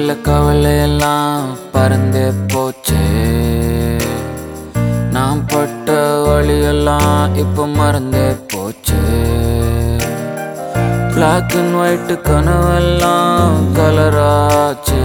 உள்ள கவலையெல்லாம் பறந்தே போச்சே நான் பட்ட வழியெல்லாம் இப்ப மறந்தே போச்சே பிளாக் அண்ட் ஒயிட் கனவெல்லாம் கலராச்சு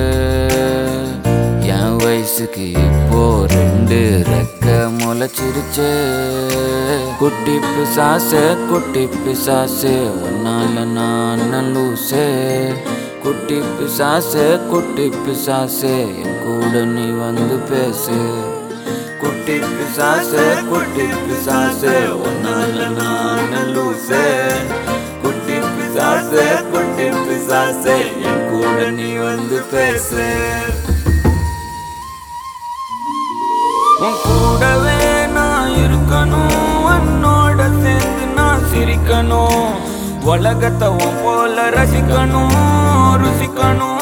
என் வயசுக்கு இப்போ ரெண்டு ரெக்க முளைச்சிருச்சே குட்டி பிசாசே குட்டி பிசாசே உன்னால நான் லூசே குட்டி பிசாசே குட்டி பிசாசே என் கூட நீ வந்து பேசு குட்டி பிசாசே குட்டி பிசாசே உன்னால நான் லூசே குட்டி பிசாசே குட்டி பிசாசே என் கூட நீ வந்து பேசு உன் கூடவே நான் இருக்கணும் உன்னோட சேர்ந்து நான் சிரிக்கணும் உலகத்தை உன் போல ரசிக்கணும் ருசிக்கணும்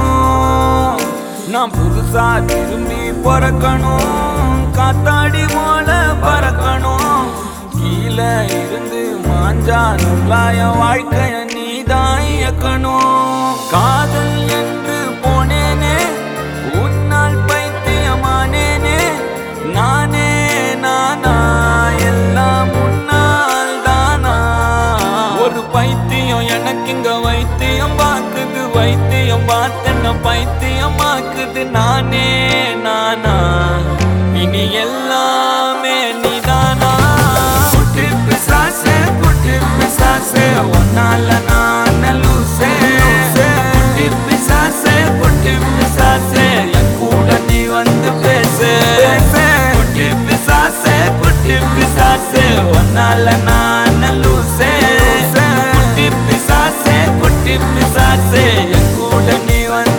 நான் புதுசா திரும்பி பிறக்கணும் காத்தாடி போல பறக்கணும் கீழே இருந்து மாஞ்சா நுள்ளாய வாழ்க்கைய நீதான் இயக்கணும் காதல் என்று போனேனே உன்னால் பைத்தியமானேனே நானே நானா எல்லாம் முன்னால் தானா ஒரு பைத்தியம் எனக்கு இங்க வைத்தியம் பார்க்குது வைத்தியம் பார்த்தென்ன பைத்தியமாக்குது நானே நானா இனி எல்லாமே நீதானா குட்டி பிசாசே குட்டி பிசாசே ஒன்னால நான் லூசே குட்டி பிசாசே குட்டி பிசாசே என் கூட நீ வந்து பேசு குட்டி பிசாசே குட்டி பிசாசே ஒன்னால நான் லூசே குட்டி பிசாசே குட்டி பிசாசே என் கூட நீ வந்து